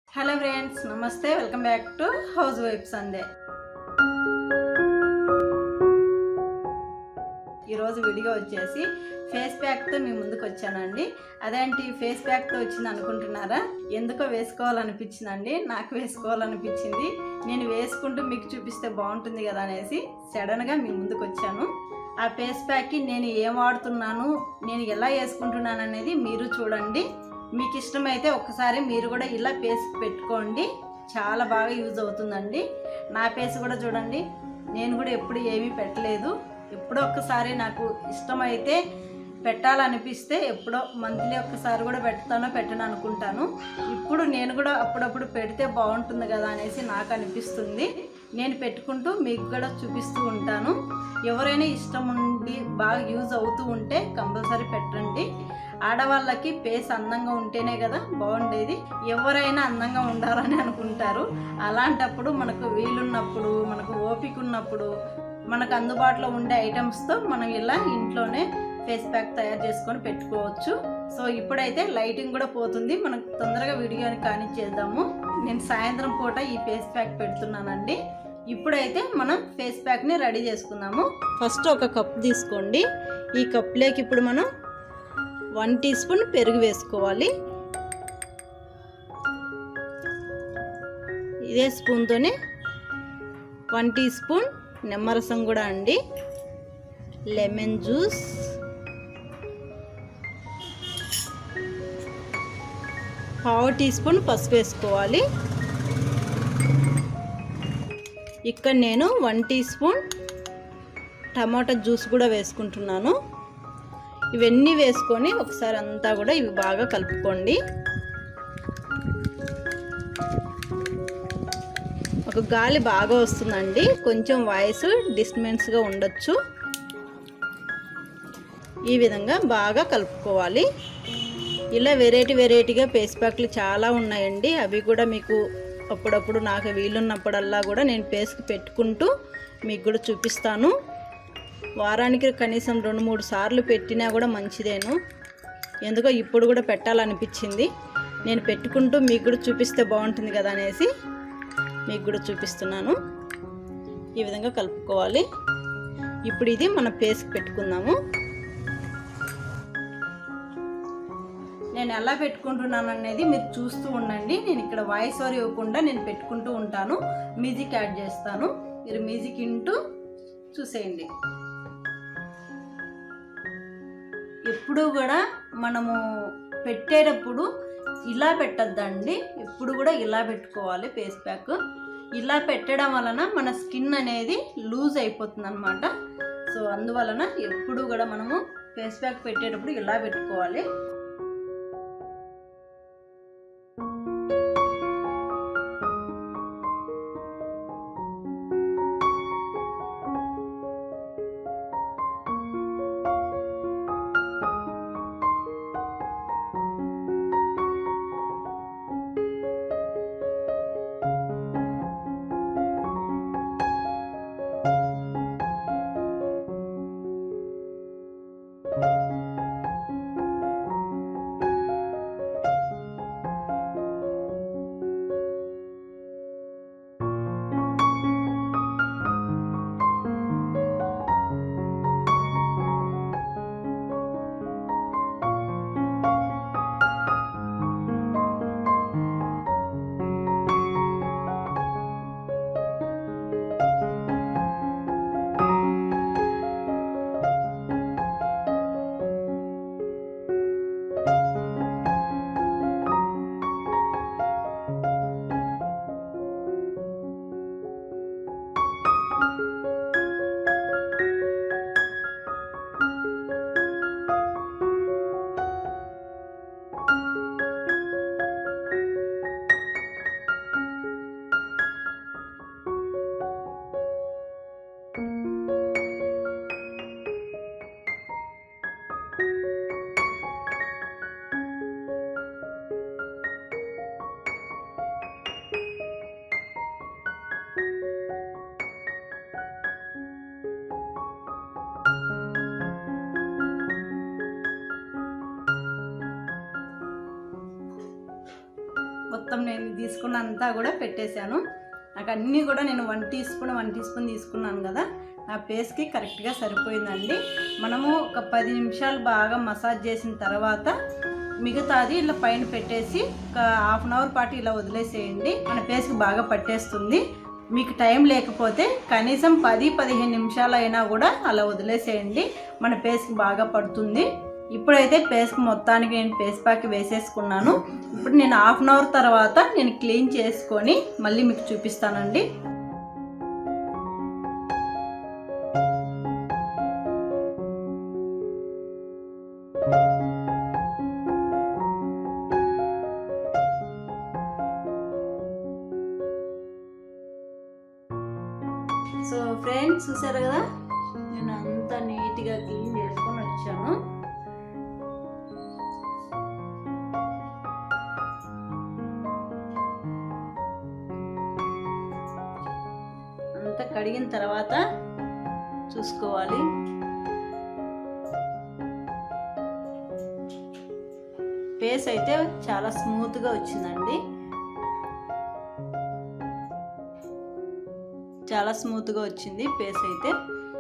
hello friends నమస్తే welcome back to house wife సందే ఈరోజు వీడియో వచ్చేసి ఫేస్ ప్యాక్తో మీ ముందుకు వచ్చానండి అదేంటి ఫేస్ ప్యాక్తో వచ్చింది అనుకుంటున్నారా ఎందుకో వేసుకోవాలనిపించిందండి నాకు వేసుకోవాలనిపించింది నేను వేసుకుంటూ మీకు చూపిస్తే బాగుంటుంది కదా అనేసి సడన్గా మీ ముందుకు వచ్చాను ఆ ఫేస్ ప్యాక్కి నేను ఏం వాడుతున్నాను నేను ఎలా వేసుకుంటున్నాను అనేది మీరు చూడండి మీకు ఇష్టమైతే ఒకసారి మీరు కూడా ఇలా ఫేస్ పెట్టుకోండి చాలా బాగా యూజ్ అవుతుందండి నా ఫేస్ కూడా చూడండి నేను కూడా ఎప్పుడు ఏమీ పెట్టలేదు ఎప్పుడో ఒక్కసారి నాకు ఇష్టమైతే పెట్టాలనిపిస్తే ఎప్పుడో మంత్లీ ఒక్కసారి కూడా పెడతానో పెట్టను అనుకుంటాను ఇప్పుడు నేను కూడా అప్పుడప్పుడు పెడితే బాగుంటుంది కదా అనేసి నాకు అనిపిస్తుంది నేను పెట్టుకుంటూ మీకు కూడా చూపిస్తూ ఉంటాను ఎవరైనా ఇష్టం ఉండి బాగా యూజ్ అవుతూ ఉంటే కంపల్సరీ పెట్టండి ఆడవాళ్ళకి ఫేస్ అందంగా ఉంటేనే కదా బాగుండేది ఎవరైనా అందంగా ఉండాలని అనుకుంటారు అలాంటప్పుడు మనకు వీలున్నప్పుడు మనకు ఓపిక ఉన్నప్పుడు మనకు అందుబాటులో ఉండే ఐటమ్స్తో మనం ఇలా ఇంట్లోనే ఫేస్ ప్యాక్ తయారు చేసుకొని పెట్టుకోవచ్చు సో ఇప్పుడైతే లైటింగ్ కూడా పోతుంది మనం తొందరగా వీడియోని కానిచ్చేద్దాము నేను సాయంత్రం పూట ఈ ఫేస్ ప్యాక్ పెడుతున్నానండి ఇప్పుడైతే మనం ఫేస్ ప్యాక్ని రెడీ చేసుకుందాము ఫస్ట్ ఒక కప్ తీసుకోండి ఈ కప్లోకి ఇప్పుడు మనం వన్ టీ స్పూన్ పెరుగు వేసుకోవాలి ఇదే స్పూన్తోనే వన్ టీ స్పూన్ నిమ్మరసం కూడా అండి లెమన్ జ్యూస్ పావు టీ స్పూన్ పసుపు వేసుకోవాలి ఇక్కడ నేను one teaspoon tomato juice కూడా వేసుకుంటున్నాను ఇవన్నీ వేసుకొని ఒకసారి అంతా కూడా ఇవి బాగా కలుపుకోండి ఒక గాలి బాగా వస్తుందండి కొంచెం వాయిస్ డిస్టర్బెన్స్గా ఉండొచ్చు ఈ విధంగా బాగా కలుపుకోవాలి ఇలా వెరైటీ వెరైటీగా ఫేస్ ప్యాక్లు చాలా ఉన్నాయండి అవి కూడా మీకు అప్పుడప్పుడు నాకు వీలున్నప్పుడల్లా కూడా నేను ఫేస్కి పెట్టుకుంటూ మీకు కూడా చూపిస్తాను వారానికి కనీసం రెండు మూడు సార్లు పెట్టినా కూడా మంచిదేను ఎందుకో ఇప్పుడు కూడా పెట్టాలనిపించింది నేను పెట్టుకుంటూ మీకు కూడా చూపిస్తే బాగుంటుంది కదా అనేసి మీకు కూడా చూపిస్తున్నాను ఈ విధంగా కలుపుకోవాలి ఇప్పుడు ఇది మన ఫేస్కి పెట్టుకుందాము నేను ఎలా పెట్టుకుంటున్నాను అనేది మీరు చూస్తూ ఉండండి నేను ఇక్కడ వాయిస్ ఓవర్ ఇవ్వకుండా నేను పెట్టుకుంటూ ఉంటాను మ్యూజిక్ యాడ్ చేస్తాను మీరు మ్యూజిక్ ఇంటూ చూసేయండి ఎప్పుడు కూడా మనము పెట్టేటప్పుడు ఇలా పెట్టద్దండి ఎప్పుడు కూడా ఇలా పెట్టుకోవాలి ఫేస్ ప్యాక్ ఇలా పెట్టడం వలన మన స్కిన్ అనేది లూజ్ అయిపోతుంది అనమాట సో అందువలన ఎప్పుడు కూడా మనము ఫేస్ ప్యాక్ పెట్టేటప్పుడు ఇలా పెట్టుకోవాలి తీసుకున్నంతా కూడా పెట్టేశాను నాకు అన్నీ కూడా నేను one teaspoon one teaspoon తీసుకున్నాను కదా నా ఫేస్కి కరెక్ట్గా సరిపోయిందండి మనము ఒక పది నిమిషాలు బాగా మసాజ్ చేసిన తర్వాత మిగతాది ఇలా పైన పెట్టేసి ఒక హాఫ్ అన్ అవర్ పాటు ఇలా వదిలేసేయండి మన ఫేస్కి బాగా పట్టేస్తుంది మీకు టైం లేకపోతే కనీసం పది పదిహేను నిమిషాలు అయినా కూడా అలా వదిలేసేయండి మన ఫేస్కి బాగా పడుతుంది ఇప్పుడైతే ఫేస్కి మొత్తానికి నేను ఫేస్ ప్యాక్ వేసేసుకున్నాను ఇప్పుడు నేను హాఫ్ అన్ అవర్ తర్వాత నేను క్లీన్ చేసుకొని మళ్ళీ మీకు చూపిస్తానండి సో ఫ్రెండ్స్ చూసారు కదా నేను అంతా నీట్గా క్లీన్ చేసుకొని వచ్చాను అంతా కడిగిన తర్వాత చూసుకోవాలి ఫేస్ అయితే చాలా స్మూత్గా వచ్చిందండి చాలా స్మూత్గా వచ్చింది ఫేస్ అయితే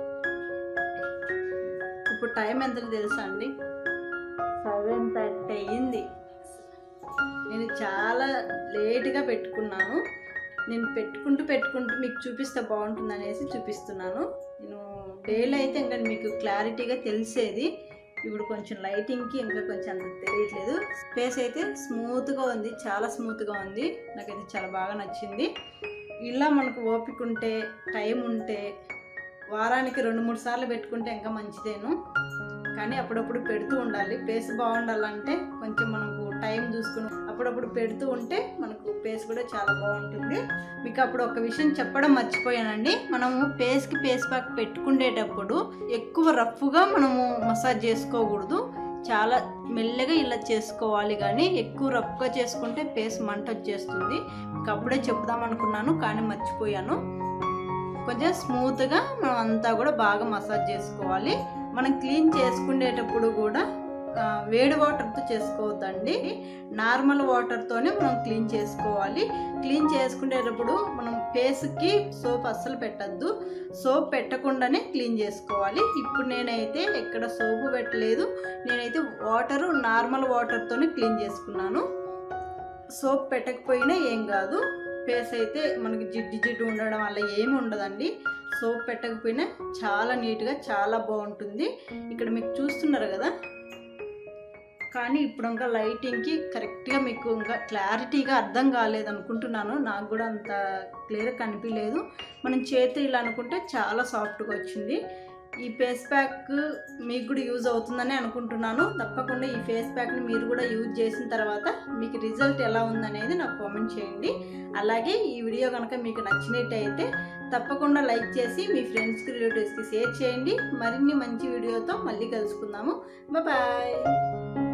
ఇప్పుడు టైం ఎంత తెలుసా అండి సెవెన్ థర్టీ అయ్యింది నేను చాలా లేట్గా పెట్టుకున్నాను నేను పెట్టుకుంటూ పెట్టుకుంటూ మీకు చూపిస్తే బాగుంటుంది అనేసి చూపిస్తున్నాను నేను డేలో అయితే ఇంకా మీకు క్లారిటీగా తెలిసేది ఇప్పుడు కొంచెం లైటింగ్కి ఇంకా కొంచెం అంత తెలియట్లేదు ఫేస్ అయితే స్మూత్గా ఉంది చాలా స్మూత్గా ఉంది నాకైతే చాలా బాగా నచ్చింది ఇలా మనకు ఓపిక ఉంటే టైం ఉంటే వారానికి రెండు మూడు సార్లు పెట్టుకుంటే ఇంకా మంచిదేను కానీ అప్పుడప్పుడు పెడుతూ ఉండాలి ఫేస్ బాగుండాలంటే కొంచెం మనకు టైం చూసుకుని అప్పుడప్పుడు పెడుతూ ఉంటే మనకు ఫేస్ కూడా చాలా బాగుంటుంది మీకు అప్పుడు ఒక విషయం చెప్పడం మర్చిపోయానండి మనము ఫేస్కి ఫేస్ ప్యాక్ పెట్టుకునేటప్పుడు ఎక్కువ రఫ్గా మనము మసాజ్ చేసుకోకూడదు చాలా మెల్లగా ఇలా చేసుకోవాలి కానీ ఎక్కువ రఫ్గా చేసుకుంటే ఫేస్ మంట వచ్చేస్తుంది మీకు అప్పుడే చెప్దాం అనుకున్నాను కానీ మర్చిపోయాను కొంచెం స్మూత్గా మనం అంతా కూడా బాగా మసాజ్ చేసుకోవాలి మనం క్లీన్ చేసుకునేటప్పుడు కూడా ఆ, వేడి వాటర్తో చేసుకోవద్దండి నార్మల్ వాటర్తోనే మనం క్లీన్ చేసుకోవాలి క్లీన్ చేసుకునేటప్పుడు మనం ఫేస్కి సోప్ అస్సలు పెట్టద్దు సోప్ పెట్టకుండానే క్లీన్ చేసుకోవాలి ఇప్పుడు నేనైతే ఎక్కడ సోపు పెట్టలేదు నేనైతే వాటర్ నార్మల్ వాటర్తోనే క్లీన్ చేసుకున్నాను సోప్ పెట్టకపోయినా ఏం కాదు ఫేస్ అయితే మనకి జిడ్డు జిడ్డు ఉండడం వల్ల ఏమి ఉండదండి సోప్ పెట్టకపోయినా చాలా నీట్గా చాలా బాగుంటుంది ఇక్కడ మీకు చూస్తున్నారు కదా కానీ ఇప్పుడు ఇంకా లైటింగ్కి కరెక్ట్గా మీకు ఇంకా క్లారిటీగా అర్థం కాలేదు అనుకుంటున్నాను నాకు కూడా అంత క్లియర్గా కనిపించలేదు మనం చేతి ఇలా అనుకుంటే చాలా సాఫ్ట్గా వచ్చింది ఈ ఫేస్ ప్యాక్ మీకు కూడా యూజ్ అవుతుందని అనుకుంటున్నాను తప్పకుండా ఈ ఫేస్ ప్యాక్ని మీరు కూడా యూజ్ చేసిన తర్వాత మీకు రిజల్ట్ ఎలా ఉందనేది నాకు కామెంట్ చేయండి అలాగే ఈ వీడియో కనుక మీకు నచ్చినట్టయితే తప్పకుండా లైక్ చేసి మీ ఫ్రెండ్స్కి రిలేటివ్స్కి షేర్ చేయండి మరిన్ని మంచి వీడియోతో మళ్ళీ కలుసుకుందాము బాయ్